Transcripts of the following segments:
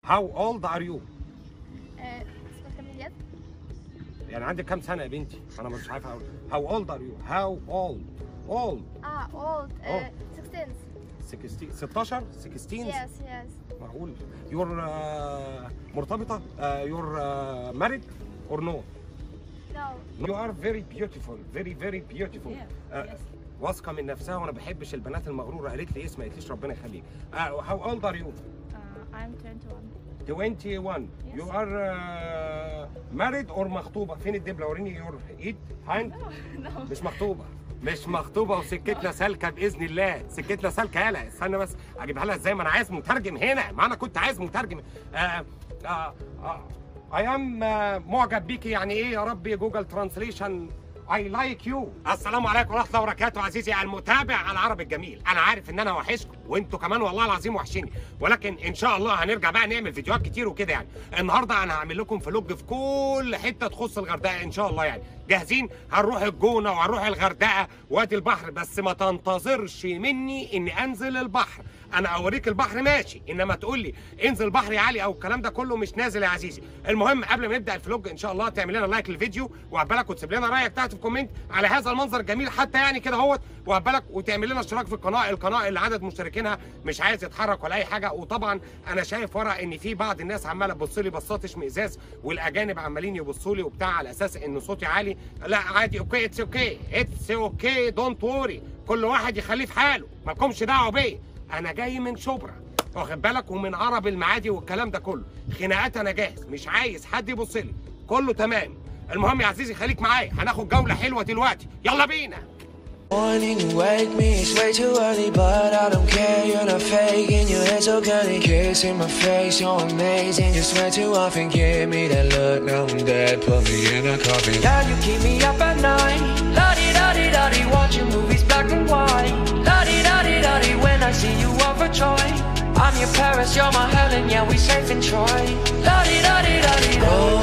How old are you? آه، اسمك كمال يد يعني عندك كام سنة يا بنتي؟ أنا مش عارف أقول. How old are you? How old? Old. اه old آه، 16 16 16 16 yes yes معقول you're uh, مرتبطة uh, you're uh, married or no no you are very beautiful very very beautiful Yeah, uh, yes. واثقة من نفسها وأنا بحبش البنات المغرورة قالت لي اسم ما قالتليش ربنا يخليك uh, how old are you Uh, I'm 21. 21 Yes. you are uh, married or مخطوبة فين الدبلة وريني your eid hand no. مش مخطوبة مش مخطوبة وسكتنا سالكة بإذن الله سكتنا سالكة يالا استنى بس أجيبها لها إزاي ما أنا عايز مترجم هنا ما أنا كنت عايز مترجم آه آه آه I am آه معجب بيكي يعني إيه يا ربي جوجل ترانسليشن I like you السلام عليكم ورحمة الله وبركاته عزيزي المتابع العربي الجميل أنا عارف إن أنا وحشكم وأنتوا كمان والله العظيم وحشيني ولكن إن شاء الله هنرجع بقى نعمل فيديوهات كتير وكده يعني النهاردة أنا هعمل لكم فلوج في كل حتة تخص الغردقة إن شاء الله يعني جاهزين هنروح الجونة وهنروح الغردقة وادي البحر بس ما تنتظرش مني إني أنزل البحر انا اوريك البحر ماشي انما تقول لي انزل بحر يا علي او الكلام ده كله مش نازل يا عزيزي المهم قبل ما نبدا الفلوج ان شاء الله تعمل لنا لايك للفيديو وهبالك وتسيب لنا رايك تحت في الكومنت على هذا المنظر الجميل حتى يعني كده اهوت وهبالك وتعمل لنا اشتراك في القناه القناه اللي عدد مشتركينها مش عايز يتحرك ولا اي حاجه وطبعا انا شايف ورا ان في بعض الناس عماله تبص لي بصات اشمئزاز والاجانب عمالين يبصوا لي وبتاع على اساس ان صوتي عالي لا عادي اوكي اتس اوكي اتس اوكي دونت وري كل واحد يخليه في حاله مالكمش دعوه بيا انا جاي من شبرا واخد بالك ومن عرب المعادي والكلام ده كله خناقات انا جاهز مش عايز حد يبص لي كله تمام المهم يا عزيزي خليك معايا هناخد جوله حلوه دلوقتي يلا بينا Morning, you wake me, it's way too early, but I don't care. You're not faking, your head so curly. Kiss in my face, you're amazing. You swear too often, give me that look. Now I'm dead, put me in a coffin. Yeah, you keep me up at night. La di da di da di, watching movies black and white. La di da di da di, when I see you overjoyed. I'm your Paris, you're my Helen, yeah, we safe in Troy. La di da di da di,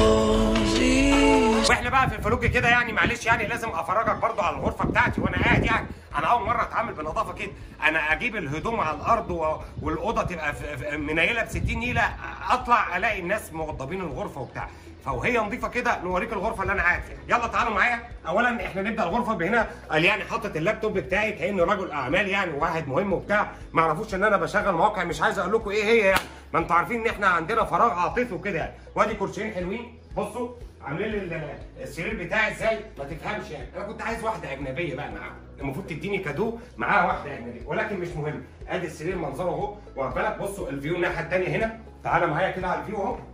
roses. واحنا بقى في الفلوج كده يعني معلش يعني لازم افرجك برضو على الغرفه بتاعتي وانا قاعد يعني انا اول مره اتعامل بنظافه كده انا اجيب الهدوم على الارض و... والاوضه تبقى في... في... منيله ب 60 نيله اطلع الاقي الناس موضبين الغرفه وبتاع فوهي نظيفه كده نوريك الغرفه اللي انا قاعد فيها يلا تعالوا معايا اولا احنا نبدا الغرفه بهنا قال يعني حاطط اللابتوب بتاعي كاني رجل اعمال يعني واحد مهم وبتاع ما يعرفوش ان انا بشغل مواقع مش عايز اقول لكم ايه هي يعني ما انتوا عارفين ان احنا عندنا فراغ عاطفي وكده يعني وادي كرسيين حلوين بصوا عاملين لي ال- السرير بتاعي ازاي ما تفهمش يعني انا كنت عايز واحده اجنبيه بقى معاها المفروض تديني كادو معاها واحده اجنبيه ولكن مش مهم ادي السرير منظره اهو واخد بالك بصوا الفيو الناحيه الثانيه هنا تعالى معايا كده على الفيو اهو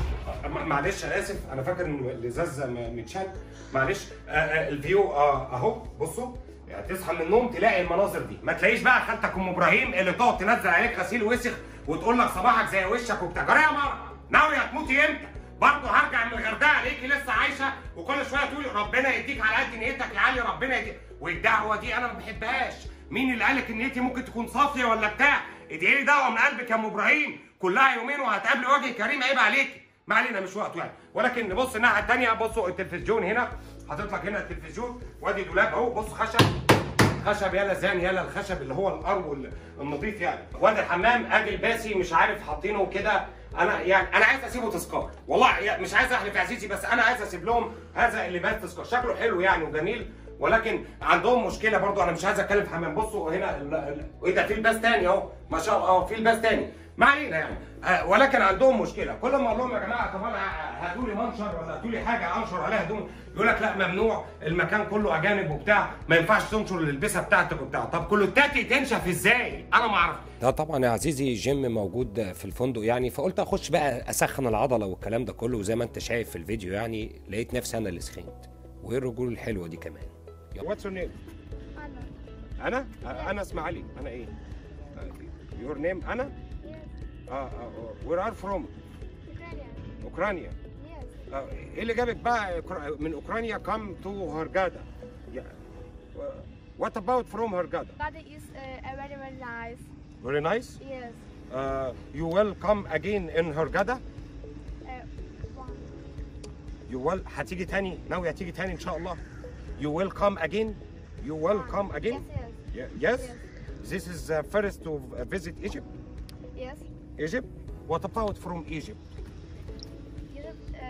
م- معلش انا اسف انا فاكر ان الازاز م- متشال معلش آه، آه، الفيو آه، اهو بصوا يعني تصحى من النوم تلاقي المناظر دي ما تلاقيش بقى خالتك ام ابراهيم اللي تقعد تنزل عليك غسيل وسخ وتقول لك صباحك زي وشك وبتاع جرى يا ماما ناوي هتموتي امتى برضه هرجع من الغردقه الاقيكي لسه عايشه وكل شويه تقولي ربنا يديك على قد نيتك يا علي ربنا يديك والدعوه دي انا ما بحبهاش مين اللي قالك ان نيتي ممكن تكون صافيه ولا بتاع ادعي لي دعوه من قلبك يا ام ابراهيم كلها يومين وهتقابلي وجه كريم عيب عليكي ما علينا مش وقته يعني ولكن نبص الناحيه الثانيه بصوا التلفزيون هنا حاطط لك هنا التلفزيون وادي دولاب اهو بص خشب خشب يالا زان يالا الخشب اللي هو الارو ال- النظيف يعني وادي الحمام اجل باسي مش عارف حاطينه كده انا يعني انا عايز اسيبه تذكار والله يعني مش عايز احلف يا عزيزي بس انا عايز اسيب لهم هذا اللباس تذكار شكله حلو يعني وجميل ولكن عندهم مشكله برضو انا مش عايز اتكلم في حمام بصوا هنا ال- ال- ايه ده في لباس تاني اهو ما شاء الله اه في لباس تاني ما علينا يعني آه ولكن عندهم مشكله كل ما اقول لهم يا جماعه طب انا هاتوا لي منشر ولا هاتوا لي حاجه انشر عليها هدوم يقول لك لا ممنوع المكان كله اجانب وبتاع ما ينفعش تنشر الالبسه بتاعتك وبتاع طب كلوتاتي تنشف ازاي انا ما اعرف ده طبعا يا عزيزي جيم موجود في الفندق يعني فقلت اخش بقى اسخن العضله والكلام ده كله وزي ما انت شايف في الفيديو يعني لقيت نفسي انا اللي سخنت وايه الرجول الحلوه دي كمان واتس يور نيم انا انا انا اسمع علي انا ايه يور نيم انا yes اه وير ار فروم Ukrainian اوكرانيا yes آه، ايه اللي جابك بقى أوكرا- من اوكرانيا كم تو هرجادا وات اباوت فروم هرجادا but it is uh, very very nice فيري نايس yes يو ويل كم اجين ان هرجادا uh, one يو ويل هتيجي تاني ناوي هتيجي تاني ان شاء الله يو ويل كم اجين يو ويل كم yes اجين yes يس This is uh, first to visit Egypt yes Egypt What about from Egypt? Egypt, uh,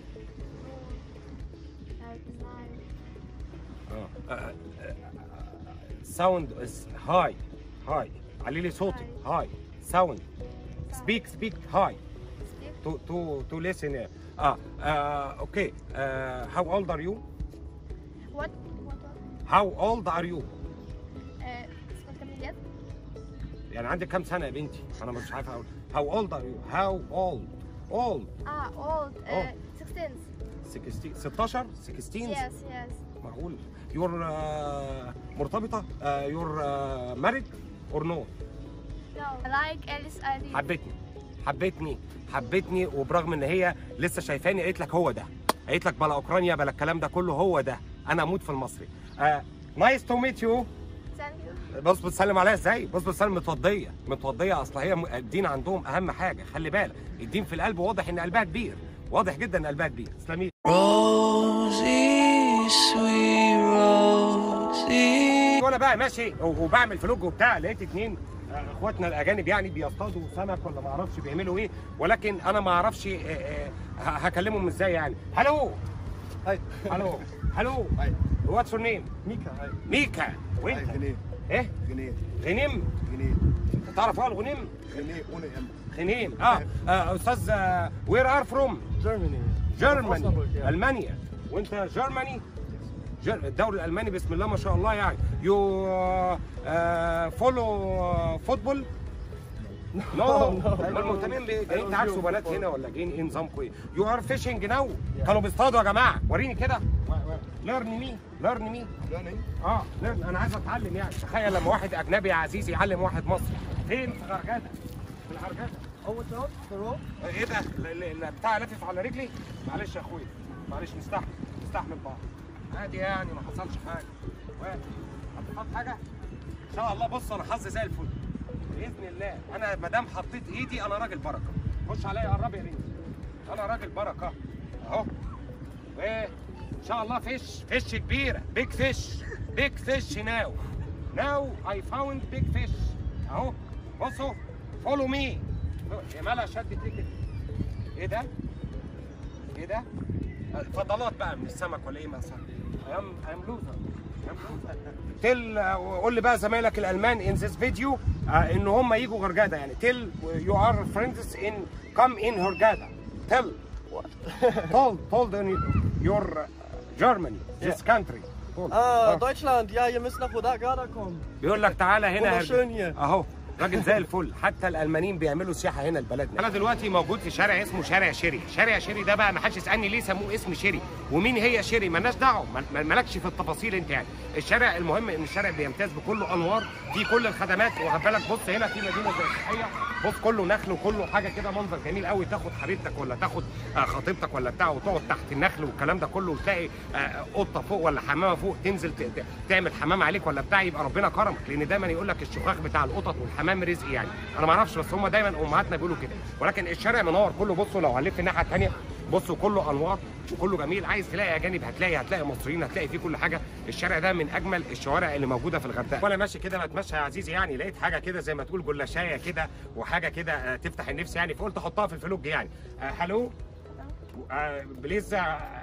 uh, nine. اه ساوند هاي هاي علي لي صوتك هاي ساوند سبيك سبيك هاي Speak. تو تو تو ليسن اه اوكي هاو اولد ار يو What? What? what? هاو اولد ار يو Uh, اسمك كمية؟ يعني عندك كام سنه يا بنتي انا مش عارف اقول هاو اولد ار يو هاو اولد اولد Ah, old. Uh, Oh. 16. 16 16 16 Yes, yes. معقول يور مرتبطه يور ماريد اور نو No. I like Alice Ali. حبتني حبتني حبتني وبرغم ان هي لسه شايفاني قالت لك هو ده قالت لك بلا اوكرانيا بلا الكلام ده كله هو ده انا اموت في المصري نايس تو ميت يو Thank you. بص بتسلم عليها ازاي بص بتسلم متوضيه متوضيه اصل هي م- الدين عندهم اهم حاجه خلي بالك الدين في القلب واضح ان قلبها كبير واضح جدا ان قلبها كبير تسلمي Rosie, sweet Rosie. وانا بقى ماشي و- وبعمل فلوج وبتاع لقيت اتنين آه، اخواتنا الاجانب يعني بيصطادوا سمك ولا ما اعرفش بيعملوا ايه ولكن انا ما اعرفش آه، آه، ه- هكلمهم ازاي يعني هلو Hi. هلو هلو Hi. واتس يور نيم Mika. Hi. ميكا Hi. وانت René. ايه René. غنيم René. انت تعرف اه الغنيم René ohne M. غنيم اه, آه استاذ وير ار فروم Germany. جيرماني Osnabrück, yeah. المانيا وانت جيرماني جر- الدوري الالماني بسم الله ما شاء الله يعني يو فولو فوتبول نو امال مهتمين بايه؟ جايين تعكسوا بنات هنا ولا جايين ايه نظامكم ايه؟ يو ار فيشنج ناو كانوا بيصطادوا يا جماعه وريني كده ليرن مي ليرن مي Learning. اه ليرن انا عايز اتعلم يعني تخيل لما واحد اجنبي يا عزيزي يعلم واحد مصري فين في غرجده في الغرجده Oh, what's out? The rope? ايه ده ال- ال- البتاع لافف على رجلي معلش يا اخويا معلش نستحمل نستحمل بعض عادي يعني ما حصلش حاجه واحد حطيت حاجه ان شاء الله بص انا حظي زي الفل باذن الله انا ما دام حطيت ايدي انا راجل بركه خش عليا قرب يا ريت انا راجل بركه اهو وايه ان شاء الله فيش فيش كبيره بيج فيش بيج فيش ناو ناو اي فاوند بيج فيش اهو بصوا فولو مي يا مالها شدت ليه كده ايه ده ايه ده فضلات بقى من السمك ولا ايه مثلا ام ام لوزر تل قول لي بقى زمايلك الالمان ان ذيس فيديو ان هم يجوا غرجاده يعني تل يو ار فريندز ان كم ان هرجاده تل told told in your Germany this country Told. Ah, آه. Deutschland. Ja, ihr müsst nach Rodagada kommen. بيقول لك تعالى هنا Wunderschön هرجع. hier. اهو راجل زي الفل حتى الالمانيين بيعملوا سياحه هنا لبلدنا انا دلوقتي موجود في شارع اسمه شارع شيري شارع شيري ده بقى ما حدش يسالني ليه سموه اسم شيري ومين هي شيري مالناش دعوه ما- مالكش في التفاصيل انت يعني الشارع المهم ان الشارع بيمتاز بكله انوار في كل الخدمات واخد بالك بص هنا في مدينه زي الصحيه بص كله نخل وكله حاجه كده منظر جميل قوي تاخد حبيبتك ولا تاخد آه، خطيبتك ولا بتاع وتقعد تحت النخل والكلام ده كله وتلاقي آه، قطه فوق ولا حمامه فوق تنزل ت- ت- تعمل حمام عليك ولا بتاع يبقى ربنا كرمك لان دايما يقول لك الشقاق بتاع القطط والحمام رزق يعني انا ما اعرفش بس هم دايما امهاتنا بيقولوا كده ولكن الشارع منور كله بصوا لو هنلف الناحيه الثانيه بصوا كله انوار وكله جميل عايز تلاقي اجانب هتلاقي هتلاقي مصريين هتلاقي فيه كل حاجه الشارع ده من اجمل الشوارع اللي موجوده في الغردقه وانا ماشي كده بتمشى يا عزيزي يعني لقيت حاجه كده زي ما تقول جلاشايه كده وحاجه كده آه، تفتح النفس يعني فقلت احطها في الفلوج يعني آه، هلو آه، بليز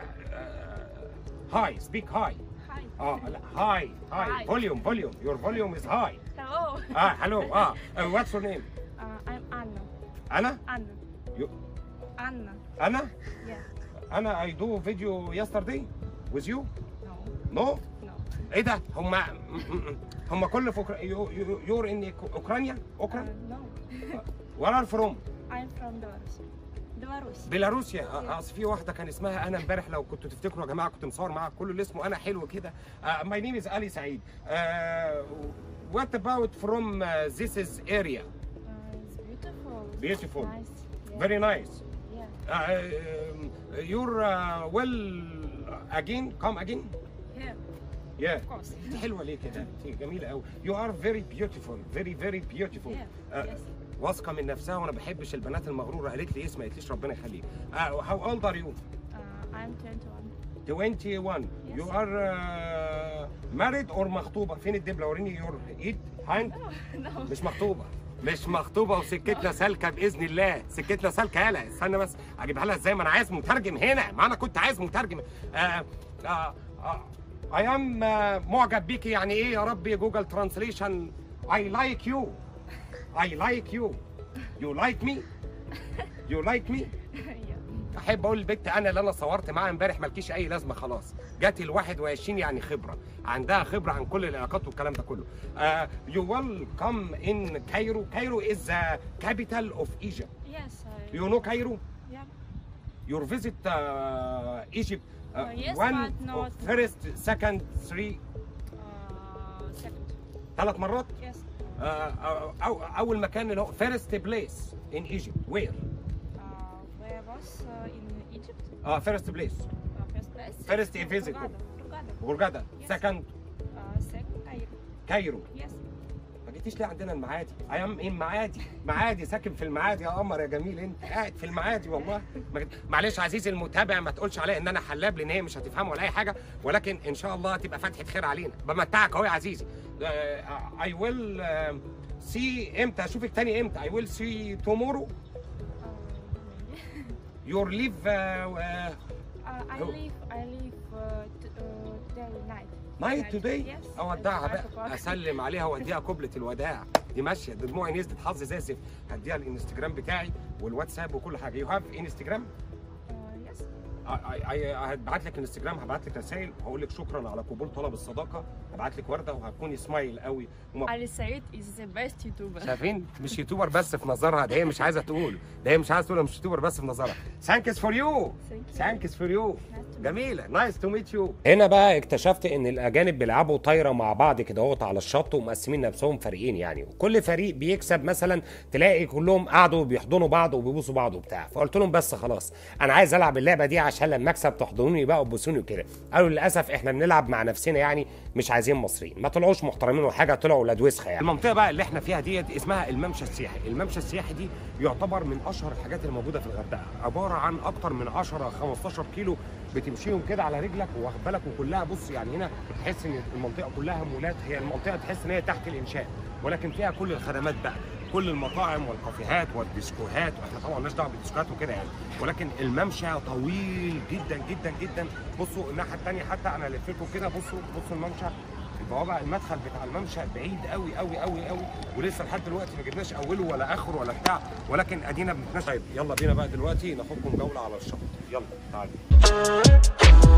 هاي سبيك هاي Hi. اه لا هاي هاي Hi. فوليوم فوليوم يور فوليوم از هاي Hello. اه هلو اه واتس يور نيم Uh, I'm Anna. انا Anna. You- Anna. انا Yeah. انا اي دو فيديو يسترداي ويز يو No. نو No. ايه ده هم هم كل في أوكرا- يو- يو- يور ان اوكرانيا Uh, اوكرا no. ولا فروم I'm from Belarus. Belarus. بيلاروسيا آه، اصل في واحده كان اسمها انا امبارح لو كنتوا تفتكروا يا جماعه كنت مصور معاها كله اللي اسمه انا حلو كده ماي نيم از علي سعيد وات اباوت فروم ذيس از اريا Uh, it's beautiful. Beautiful. Nice. Yeah. فيري نايس Yeah. يور ويل اجين كم اجين Yeah. يا Of course. انت حلوه ليه كده انت جميله قوي يو ار فيري بيوتيفول فيري فيري بيوتيفول Yeah. Yes. واثقه من نفسها وانا ما بحبش البنات المغروره قالت لي اسم ما قالتليش ربنا يخليك هاو اولد ار يو Uh, I'm 21. 21 Yes. يو ار ماريد اور مخطوبه فين الدبله وريني يور ايد هاند No. مش مخطوبه مش مخطوبه وسكتنا سالكه باذن الله سكتنا سالكه يالا استنى بس اجيبها لها ازاي ما انا عايز مترجم هنا ما انا كنت عايز مترجم آه آه آه اي ام معجب بيكي يعني ايه يا ربي جوجل ترانسليشن اي لايك يو اي لايك يو يو لايك مي يو لايك مي yeah. احب اقول للبنت انا اللي انا صورت معاها امبارح مالكيش اي لازمه خلاص جات ال 21 يعني خبره عندها خبره عن كل العلاقات والكلام ده كله يو ويل كم ان كايرو كايرو از ذا كابيتال اوف ايجيبت Yes, I, يو نو كايرو yeah. يور فيزيت ايجيبت Uh, yes, one but not- first second three Uh, second. ثلاث مرات Yes. uh, أو اول مكان اللي هو فيرست بليس ان ايجيبت وير Uh, where was uh, in Egypt? اه فيرست بليس Uh, first place. First visit. Hurghada. Hurghada. غرجاده Yes. سكند Uh, second, Cairo. كايرو Yes. ما جيتيش ليه عندنا المعادي؟ اي ام ايه المعادي؟ معادي ساكن في المعادي يا قمر يا جميل انت قاعد في المعادي والله ما جيت- معلش عزيزي المتابع ما تقولش عليا ان انا حلاب لان هي مش هتفهمه ولا اي حاجه ولكن ان شاء الله تبقى فتحه خير علينا بمتعك اهو يا عزيزي اي ويل سي امتى اشوفك تاني امتى اي ويل سي تومورو Uh, maybe. يور ليف Uh, I Oh. leave. I leave uh, t- uh, today night. نايت Night. توداي Yes. اودعها Five بقى o'clock. اسلم عليها واديها قبله الوداع دي ماشيه دي دموعي نزلت حظ زي الزفت هديها الانستجرام بتاعي والواتساب وكل حاجه يو هاف انستجرام Uh, yes. هبعت لك انستجرام هبعت لك رسائل وهقول لك شكرا على قبول طلب الصداقه هبعت لك ورده وهتكوني سمايل قوي وما Ali Said is the best YouTuber. شايفين مش يوتيوبر بس في نظرها ده هي مش عايزه تقول ده هي مش عايزه تقول أنا مش يوتيوبر بس في نظرها ثانكس فور يو Thank you. ثانكس فور يو Nice to جميله نايس تو ميت يو هنا بقى اكتشفت ان الاجانب بيلعبوا طايره مع بعض كده اهوت على الشط ومقسمين نفسهم فريقين يعني وكل فريق بيكسب مثلا تلاقي كلهم قعدوا بيحضنوا بعض وبيبوسوا بعض وبتاع فقلت لهم بس خلاص انا عايز العب اللعبه دي عشان لما اكسب تحضنوني بقى وتبوسوني وكده قالوا للاسف احنا بنلعب مع نفسنا يعني مش عايزين مصريين ما طلعوش محترمين ولا حاجه طلعوا ولاد وسخه يعني المنطقه بقى اللي احنا فيها ديت اسمها الممشى السياحي الممشى السياحي دي يعتبر من اشهر الحاجات اللي موجوده في الغردقه عباره عن اكتر من 10 15 كيلو بتمشيهم كده على رجلك واخد بالك وكلها بص يعني هنا تحس ان المنطقه كلها مولات هي المنطقه تحس ان هي تحت الانشاء ولكن فيها كل الخدمات بقى كل المطاعم والكافيهات والديسكوهات واحنا طبعا مالناش دعوه بالديسكوهات وكده يعني ولكن الممشى طويل جدا جدا جدا بصوا الناحيه الثانيه حتى انا لفت لكم كده بصوا بصوا الممشى البوابه المدخل بتاع الممشى بعيد قوي قوي قوي قوي ولسه لحد دلوقتي ما جبناش اوله ولا اخره ولا بتاع ولكن ادينا بنتناقش طيب يلا بينا بقى دلوقتي ناخدكم جوله على الشط يلا تعالوا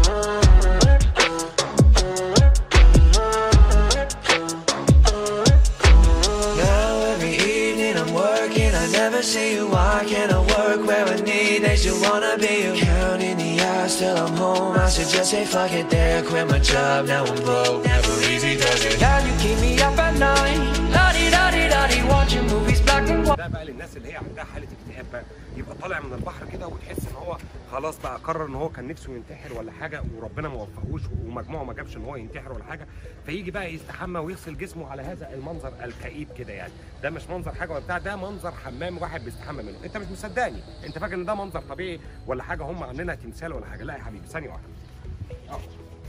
Now every evening I'm working, I never see you. Why can't I work where I need? They still wanna be you. Counting the hours till I'm home. I should just say fuck it there, quit my job. Now I'm broke, never easy does it. Yeah, you keep me up at night. La di da di da di, watching movies black and white. ده بقى للناس اللي هي عندها حاله اكتئاب بقى يبقى طالع من البحر كده وتحس ان هو خلاص بقى قرر ان هو كان نفسه ينتحر ولا حاجه وربنا ما وفقهوش ومجموعه ما جابش ان هو ينتحر ولا حاجه فيجي بقى يستحمى ويغسل جسمه على هذا المنظر الكئيب كده يعني ده مش منظر حاجه ولا بتاع ده منظر حمام واحد بيستحمى منه انت مش مصدقني انت فاكر ان ده منظر طبيعي ولا حاجه هم عاملينها تمثال ولا حاجه لا يا حبيبي ثانيه واحده اه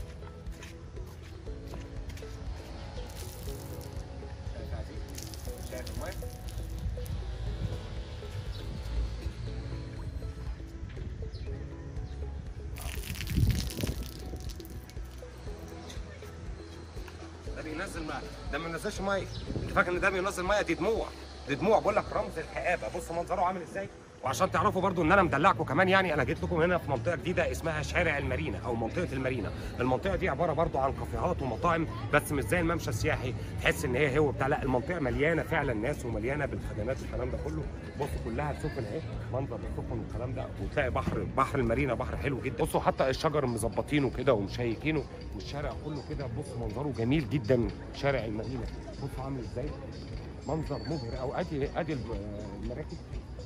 شايف يا عزيزي؟ شايف الميه؟ ده بينزل ميه ده ما بينزلش ميه انت فاكر ان ده بينزل ميه دي دموع دي دموع بقول لك رمز الكآبه بص منظره عامل ازاي وعشان تعرفوا برضو ان انا مدلعكم كمان يعني انا جيت لكم هنا في منطقه جديده اسمها شارع المارينا او منطقه المارينا المنطقه دي عباره برضو عن كافيهات ومطاعم بس مش زي الممشى السياحي تحس ان هي هو بتاع لا المنطقه مليانه فعلا ناس ومليانه بالخدمات والكلام ده كله بصوا كلها سفن اهي منظر السفن والكلام ده وتلاقي بحر بحر المارينا بحر حلو جدا بصوا حتى الشجر مظبطينه كده ومشيكينه والشارع كله كده بص منظره جميل جدا شارع المارينا بصوا عامل ازاي منظر مبهر او ادي ادي المراكب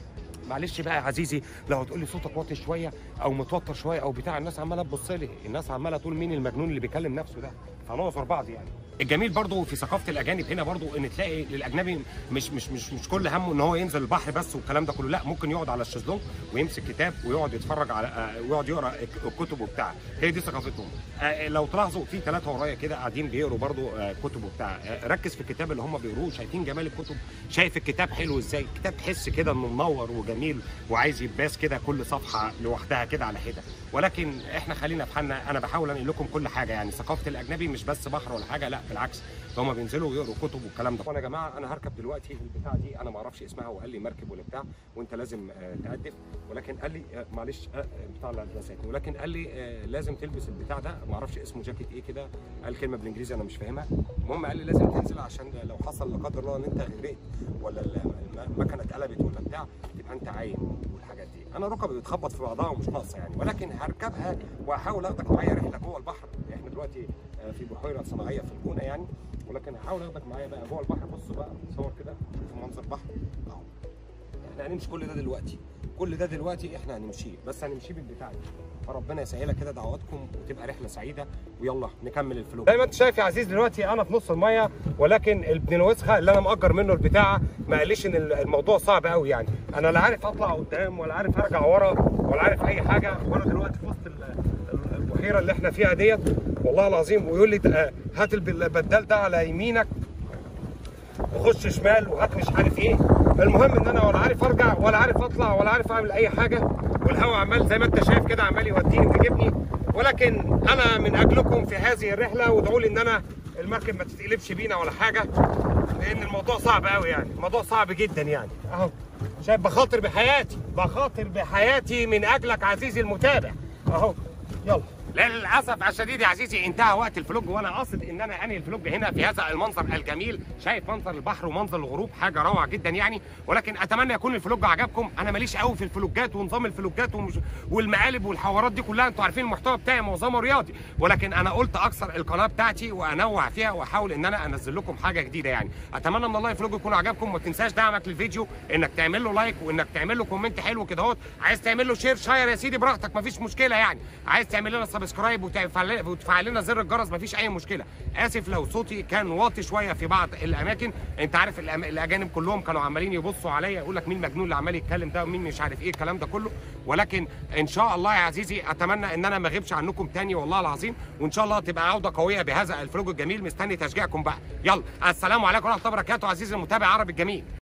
معلش بقى يا عزيزي لو هتقول لي صوتك واطي شويه او متوتر شويه او بتاع الناس عماله تبص لي الناس عماله تقول مين المجنون اللي بيكلم نفسه ده فنعذر بعض يعني الجميل برضو في ثقافه الاجانب هنا برضو ان تلاقي للاجنبي مش مش مش مش كل همه ان هو ينزل البحر بس والكلام ده كله لا ممكن يقعد على الشезлونج ويمسك كتاب ويقعد يتفرج على آه، ويقعد يقرا الكتب وبتاع هي دي ثقافتهم آه، لو تلاحظوا في ثلاثه ورايا كده قاعدين بيقروا برضو آه، كتب وبتاع آه، ركز في الكتاب اللي هم بيقروه شايفين جمال الكتب شايف الكتاب حلو ازاي الكتاب تحس كده انه منور وجميل وعايز يتباس كده كل صفحه لوحدها كده على حده ولكن احنا خلينا في حالنا انا بحاول انقل لكم كل حاجه يعني ثقافه الاجنبي مش بس بحر ولا حاجه لا بالعكس هم بينزلوا ويقروا كتب والكلام ده وانا يا جماعه انا هركب دلوقتي البتاع دي انا ما اعرفش اسمها وقال لي مركب ولا بتاع وانت لازم آه، تقدف ولكن قال لي آه، معلش آه، آه، بتاع الرسائل ولكن قال لي آه، لازم تلبس البتاع ده ما اعرفش اسمه جاكيت ايه كده قال كلمه بالانجليزي انا مش فاهمها المهم قال لي لازم تنزل عشان لو حصل لا قدر الله ان انت غرقت ولا الم- المكنه اتقلبت ولا بتاع تبقى انت عايم والحاجات دي انا ركبي بتخبط في بعضها ومش ناقصه يعني ولكن هركبها واحاول اخدك معايا رحله جوه البحر احنا دلوقتي آه، في بحيره صناعيه في الجونه يعني ولكن هحاول اخدك معايا بقى جوه البحر بصوا بقى صور كده شوف منظر البحر اهو احنا هنمشي كل ده دلوقتي كل ده دلوقتي احنا هنمشيه بس هنمشيه بالبتاع دي فربنا يسهلها كده دعواتكم وتبقى رحله سعيده ويلا نكمل الفلوج زي ما انت شايف يا عزيز دلوقتي انا في نص الميه ولكن ابن الوسخه اللي انا مأجر منه البتاعه ما قاليش ان الموضوع صعب قوي يعني انا لا عارف اطلع قدام ولا عارف ارجع ورا ولا عارف اي حاجه وانا دلوقتي في وسط ال- ال- البحيره اللي احنا فيها ديت والله العظيم ويقول لي آه، هات الب- البدال ده على يمينك وخش شمال وهات مش عارف ايه المهم ان انا ولا عارف ارجع ولا عارف اطلع ولا عارف اعمل اي حاجه والهواء عمال زي ما انت شايف كده عمال يوديني ويجيبني ولكن انا من اجلكم في هذه الرحله وادعوا لي ان انا المركب ما تتقلبش بينا ولا حاجه لان الموضوع صعب قوي يعني الموضوع صعب جدا يعني اهو شايف بخاطر بحياتي بخاطر بحياتي من اجلك عزيزي المتابع اهو يلا للاسف الشديد يا عزيزي انتهى وقت الفلوج وانا قاصد ان انا انهي الفلوج هنا في هذا المنظر الجميل شايف منظر البحر ومنظر الغروب حاجه روعه جدا يعني ولكن اتمنى يكون الفلوج عجبكم انا ماليش قوي في الفلوجات ونظام الفلوجات ومش والمقالب والحوارات دي كلها انتوا عارفين المحتوى بتاعي معظمه رياضي ولكن انا قلت اكثر القناه بتاعتي وانوع فيها واحاول ان انا انزل لكم حاجه جديده يعني اتمنى من الله الفلوج يكون عجبكم وما تنساش دعمك للفيديو انك تعمل له لايك وانك تعمل له كومنت حلو كده اهوت عايز تعمل له شير شاير يا سيدي براحتك مفيش مشكله يعني عايز تعمل لنا سبسكرايب وتفعل وتفعل لنا زر الجرس مفيش اي مشكله اسف لو صوتي كان واطي شويه في بعض الاماكن انت عارف الأم- الاجانب كلهم كانوا عمالين يبصوا عليا يقول لك مين المجنون اللي عمال يتكلم ده ومين مش عارف ايه الكلام ده كله ولكن ان شاء الله يا عزيزي اتمنى ان انا ما اغيبش عنكم تاني والله العظيم وان شاء الله تبقى عوده قويه بهذا الفلوج الجميل مستني تشجيعكم بقى يلا السلام عليكم ورحمه الله وبركاته عزيزي المتابع عربي الجميل